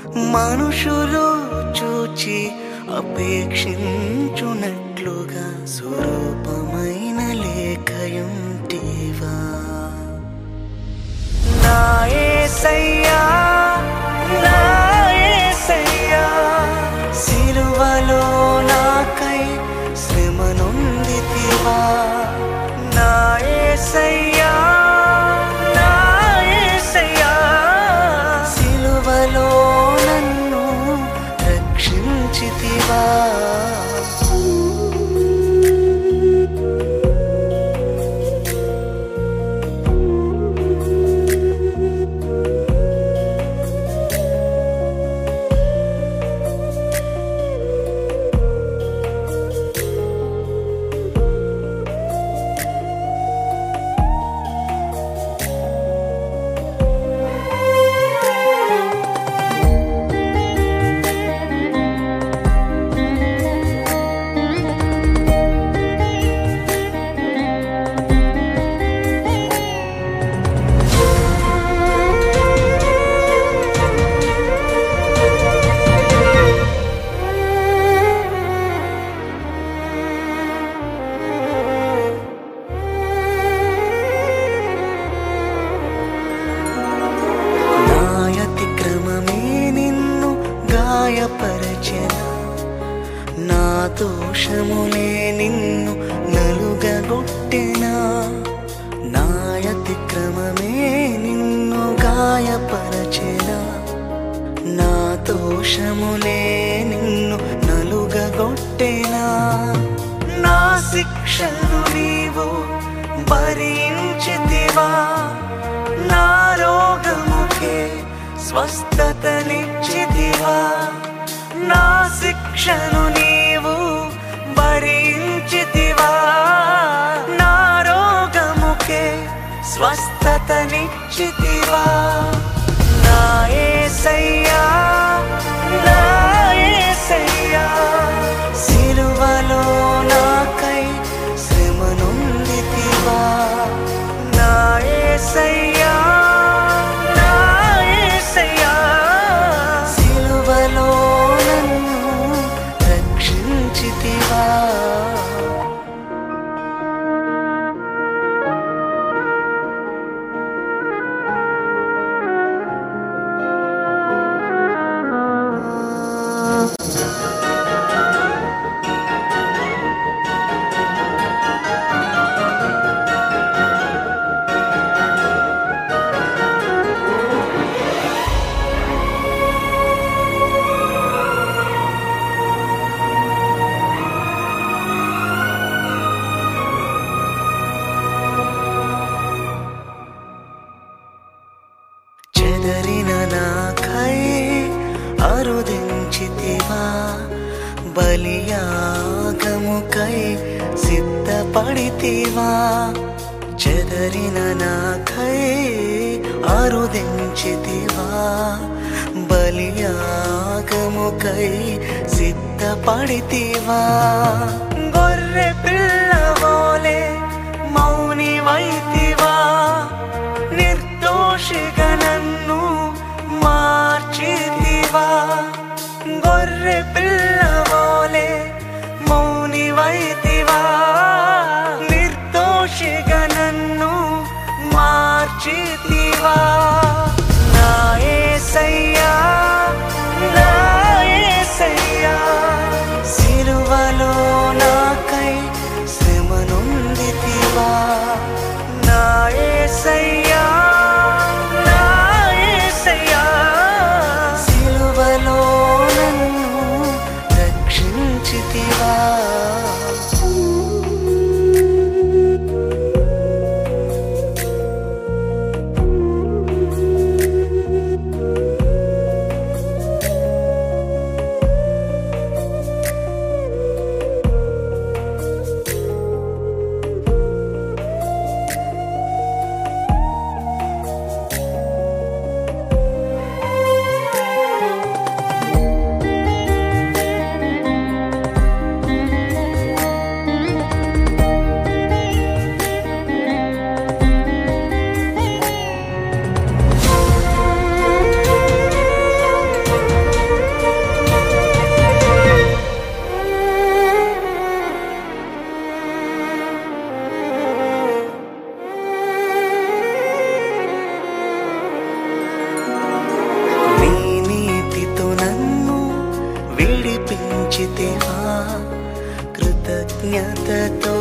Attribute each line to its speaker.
Speaker 1: మనుషులు చూచి అపేక్షించునట్లుగా స్వరూపమైన లేఖయుంటివా నా యేసయ్యా నా యేసయ్యా సిలువలో నాకై శ్రమ నొందితివా నా యేసయ్యా నా యేసయ్యా సిలువలో నన్ను రక్షించితివా నాయతిక్రమమే నిన్ను గాయపరచెన నా దోషములే నిన్ను నలుగగొట్టెనా నాయతిక్రమమే నిన్ను గాయపరచెనా నా దోషములే నిన్ను నలుగగొట్టెనా నా శిక్షను నీవు భరించితివా నా రోగముకే స్వస్థతనిచ్చితివా నా శిక్షను నీవు భరించితివా నా రోగముకే స్వస్థతనిచ్చితివా నా యేసయ్యా నా యేసయ్యా సిలువలో నాకై శ్రమ నొందితివా నా యేసయ్యా నా యేసయ్యా సిలువలో నన్ను రక్షించితివా చెదరిన నాకై అరుదించితివా బలియాగముకై సిద్ధపడితివా చెదరిన నాకై అరుదించితివా బలియాగముకై సిద్ధపడితివా గొర్రె పిల్లవోలే మౌని వైతివా నిర్దోషిగా నన్ను మార్చితివా గొర్రె పిల్లవోలే మౌని వైతివా నిర్దోషిగా నన్ను మార్చితివా నా యేసయ్యా నా యేసయ్యా సిలువలో నాకై శ్రమ నొందితివా నా కృతజ్ఞతతో